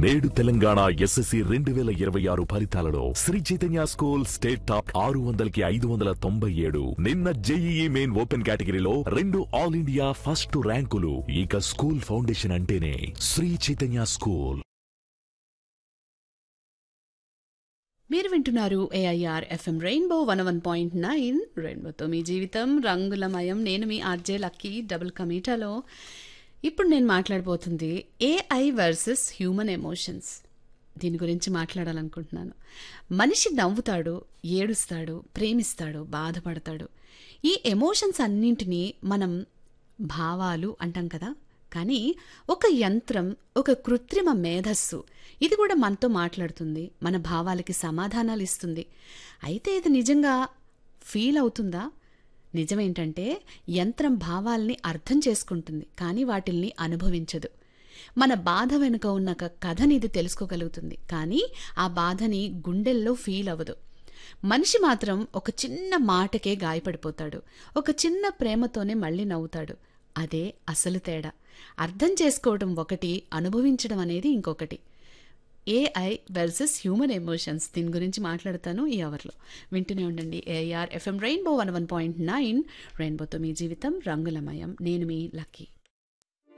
నేడు తెలంగాణ ఎస్ఎస్సి రెండు వేల ఇరవై ఆరు ఫలితాలలో Shri Chaitanya school state top ఆరు వందలకి ఐదు వందల తొంభై ఏడు నిన్న జేఈఈ మెయిన్ ఓపెన్ కేటగిరీలో రెండు ఆల్ ఇండియా ఫస్ట్ ర్యాంకులు ఇక స్కూల్ ఫౌండేషన్ అంటేనే శ్రీ చైతన్య స్కూల్ మీరు వింటున్నారు AIR FM rainbow one one point nine రెయిన్బోతో మీ జీవితం రంగులమయం నేను మీ ఆర్జే లక్కీ డబుల్ కమీటాలో ఇప్పుడు నేను మాట్లాడబోతుంది ఏఐ వర్సెస్ హ్యూమన్ ఎమోషన్స్ దీని గురించి మాట్లాడాలనుకుంటున్నాను మనిషి నవ్వుతాడు ఏడుస్తాడు ప్రేమిస్తాడు బాధపడతాడు ఈ ఎమోషన్స్ అన్నింటినీ మనం భావాలు అంటాం కదా కానీ ఒక యంత్రం ఒక కృత్రిమ మేధస్సు ఇది కూడా మనతో మాట్లాడుతుంది మన భావాలకి సమాధానాలు ఇస్తుంది అయితే ఇది నిజంగా ఫీల్ అవుతుందా నిజమేంటంటే యంత్రం భావాల్ని అర్థం చేసుకుంటుంది కానీ వాటిల్ని అనుభవించదు మన బాధ వెనుక ఉన్న ఒక కథని ఇది తెలుసుకోగలుగుతుంది కానీ ఆ బాధని గుండెల్లో ఫీల్ అవ్వదు మనిషి మాత్రం ఒక చిన్న మాటకే గాయపడిపోతాడు ఒక చిన్న ప్రేమతోనే మళ్ళీ నవ్వుతాడు అదే అసలు తేడా అర్థం చేసుకోవడం ఒకటి అనుభవించడం అనేది ఇంకొకటి ఏఐ వర్సెస్ హ్యూమన్ ఎమోషన్స్ దీని గురించి మాట్లాడతాను ఈ అవర్లో వింటూనే ఉండండి AIR FM rainbow one one point nine రెయిన్బోతో మీ జీవితం రంగులమయం నేను మీ లక్కీ